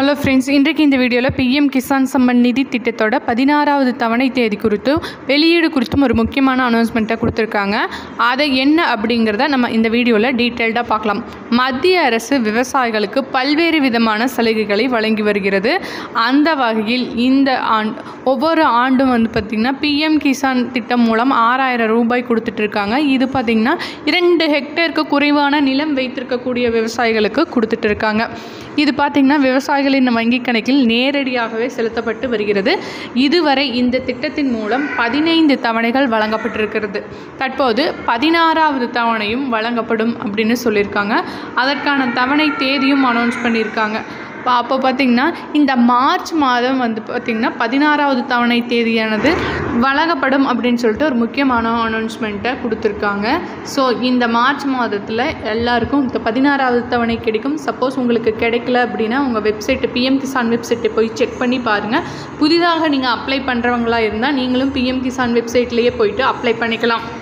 hello friends இன்றைக்கு இந்த வீடியோவில் பிஎம் கிசான் சம்மன் நிதி திட்டத்தோட பதினாறாவது தவணை தேதி குறித்தும் வெளியீடு குறித்தும் ஒரு முக்கியமான அனௌன்ஸ்மெண்ட்டை கொடுத்துருக்காங்க அதை என்ன அப்படிங்கிறத நம்ம இந்த வீடியோவில் டீட்டெயில்டாக பார்க்கலாம் மத்திய அரசு விவசாயிகளுக்கு பல்வேறு விதமான சலுகைகளை வழங்கி வருகிறது அந்த வகையில் இந்த ஆண்டு ஒவ்வொரு ஆண்டும் வந்து பார்த்திங்கன்னா பிஎம் கிசான் திட்டம் மூலம் ஆறாயிரம் ரூபாய் கொடுத்துட்டு இருக்காங்க இது பார்த்திங்கன்னா இரண்டு ஹெக்டேருக்கு குறைவான நிலம் வைத்திருக்கக்கூடிய விவசாயிகளுக்கு கொடுத்துட்டு இருக்காங்க இது பார்த்திங்கன்னா விவசாயிகளின் வங்கி கணக்கில் நேரடியாகவே செலுத்தப்பட்டு வருகிறது இதுவரை இந்த திட்டத்தின் மூலம் பதினைந்து தவணைகள் வழங்கப்பட்டிருக்கிறது தற்போது பதினாறாவது தவணையும் வழங்கப்படும் அப்படின்னு சொல்லியிருக்காங்க அதற்கான தவணை தேதியும் அனௌன்ஸ் பண்ணியிருக்காங்க இப்போ அப்போ பார்த்திங்கன்னா இந்த மார்ச் மாதம் வந்து பார்த்திங்கன்னா பதினாறாவது தவணை தேதியானது வழங்கப்படும் அப்படின்னு சொல்லிட்டு ஒரு முக்கியமான அனௌன்ஸ்மெண்ட்டை கொடுத்துருக்காங்க ஸோ இந்த மார்ச் மாதத்தில் எல்லாருக்கும் இந்த பதினாறாவது தவணை கிடைக்கும் சப்போஸ் உங்களுக்கு கிடைக்கல அப்படின்னா உங்கள் வெப்சைட்டு பிஎம் கிசான் வெப்சைட்டை போய் செக் பண்ணி பாருங்கள் புதிதாக நீங்கள் அப்ளை பண்ணுறவங்களா இருந்தால் நீங்களும் பிஎம் கிசான் வெப்சைட்லேயே போயிட்டு அப்ளை பண்ணிக்கலாம்